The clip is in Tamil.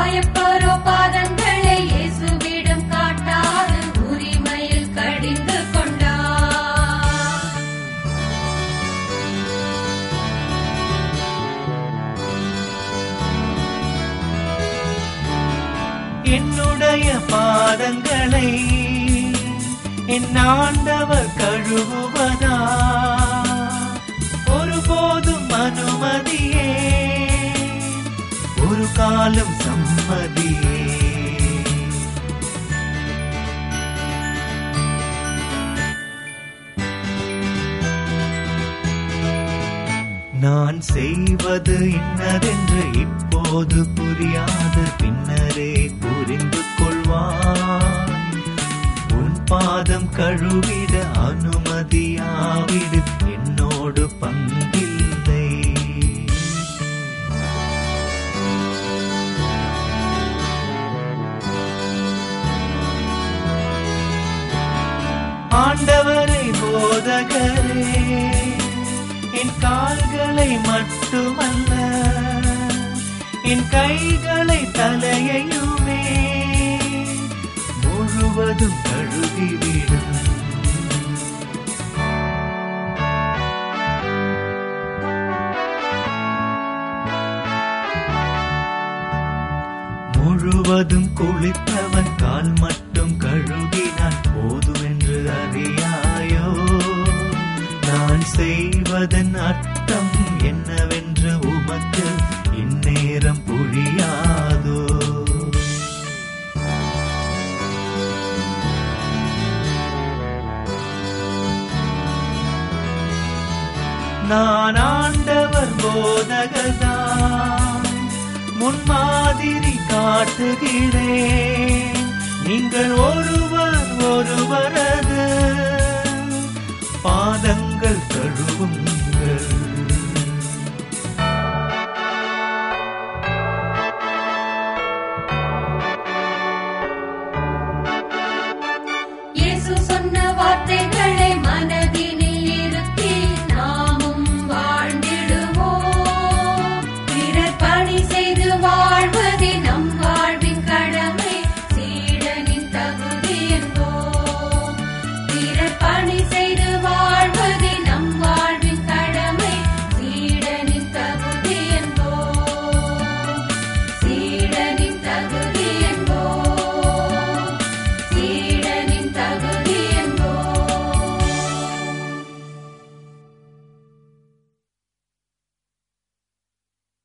மாயப்பரோ பாதங்களை இயேசுவிடம் காட்டாது உரிமையில் கடிந்து கொண்டார் என்னுடைய பாதங்களை என் ஆண்டவர் கழுவுவதா ஒருபோதும் அனுமதியே ஒரு காலம் சம்மதியே நான் செய்வது இன்னதென்று இப்போது புரியாத பின்னரே புரிந்து கொள்வாய் உன் பாதம் கழுவிட அனுமதியாவிடு என்னோடு பங்கில்லை ஆண்டவரை போதகரே என் கால்களை மட்டுமல்ல என் கைகளை தலையையுமே முழுவதும் கழுவிவிடும் முழுவதும் குளித்தவன் கால் மட்டும் கழுவினான் போதுமென்று அறியாயோ நான் செய்வதன் அர்த்தம் என்னவென்று உமக்கு இந்நேரம் புரியாதோ நான் ஆண்டவர் போதகதான் முன்மாதிரி காட்டுகிறேன் நீங்கள் ஒருவர் ஒருவரது பாதங்கள் கழுவும்